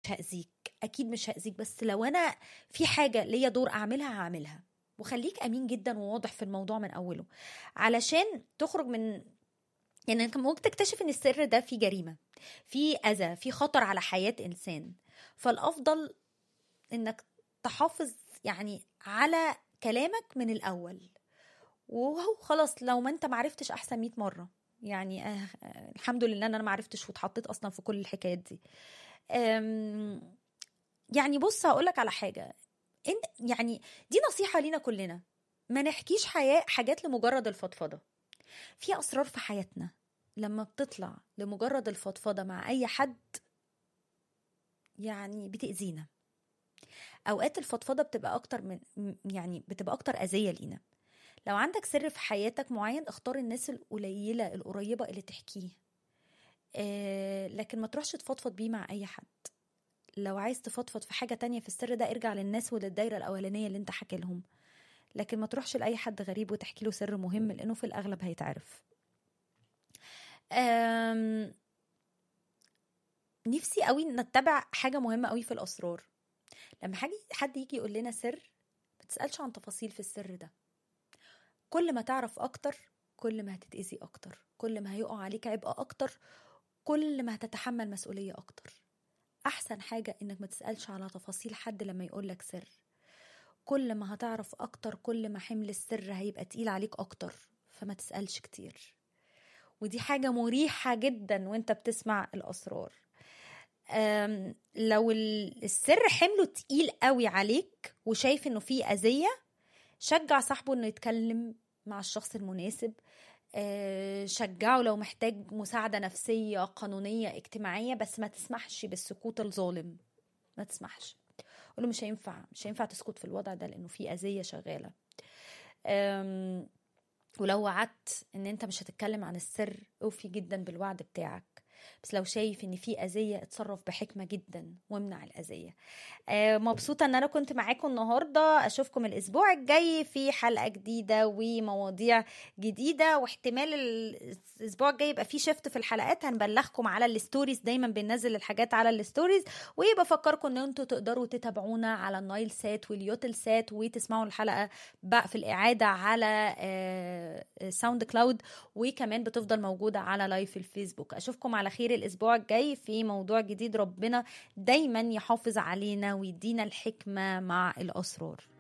مش هاذيك اكيد مش هاذيك بس لو انا في حاجه ليا دور اعملها هعملها وخليك امين جدا وواضح في الموضوع من اوله علشان تخرج من يعني انت ممكن تكتشف ان السر ده فيه جريمه في اذى في خطر على حياه انسان فالافضل انك تحافظ يعني على كلامك من الاول وهو خلاص لو ما انت معرفتش احسن 100 مره يعني آه آه الحمد لله ان انا معرفتش واتحطيت اصلا في كل الحكايات دي أم، يعني بص هقول لك على حاجه إن يعني دي نصيحه لينا كلنا ما نحكيش حياة حاجات لمجرد الفضفضه في اسرار في حياتنا لما بتطلع لمجرد الفضفضه مع اي حد يعني بتاذينا اوقات الفضفضه بتبقى اكتر من يعني بتبقى اكتر اذيه لينا لو عندك سر في حياتك معين اختار الناس القليله القريبه اللي تحكيه آه لكن ما تروحش تفضفض بيه مع اي حد لو عايز تفضفض في حاجه تانية في السر ده ارجع للناس وللدايره الاولانيه اللي انت حكي لهم لكن ما تروحش لاي حد غريب وتحكي له سر مهم لانه في الاغلب هيتعرف أم... نفسي قوي نتبع حاجه مهمه قوي في الاسرار لما حاجة حد يجي يقول لنا سر ما تسالش عن تفاصيل في السر ده كل ما تعرف اكتر كل ما هتتاذي اكتر كل ما هيقع عليك عبء اكتر كل ما هتتحمل مسؤوليه اكتر احسن حاجه انك ما تسالش على تفاصيل حد لما يقول لك سر كل ما هتعرف اكتر كل ما حمل السر هيبقى تقيل عليك اكتر فما تسالش كتير ودي حاجه مريحه جدا وانت بتسمع الاسرار أم، لو ال- السر حمله تقيل قوي عليك وشايف انه فيه اذيه شجع صاحبه انه يتكلم مع الشخص المناسب آه، شجعه لو محتاج مساعدة نفسية قانونية اجتماعية بس ما تسمحش بالسكوت الظالم ما تسمحش قوله مش هينفع مش هينفع تسكت في الوضع ده لانه في اذية شغالة أم، ولو وعدت ان انت مش هتتكلم عن السر اوفي جدا بالوعد بتاعك بس لو شايف ان في اذيه اتصرف بحكمه جدا وامنع الاذيه آه، مبسوطه ان انا كنت معاكم النهارده اشوفكم الاسبوع الجاي في حلقه جديده ومواضيع جديده واحتمال الاسبوع الجاي يبقى في شيفت في الحلقات هنبلغكم على الستوريز دايما بننزل الحاجات على الستوريز وبفكركم ان انتوا تقدروا تتابعونا على النايل سات واليوتل سات وتسمعوا الحلقه بقى في الاعاده على آه، ساوند كلاود وكمان بتفضل موجوده على لايف الفيسبوك اشوفكم على خير الاسبوع الجاي في موضوع جديد ربنا دايما يحافظ علينا ويدينا الحكمه مع الاسرار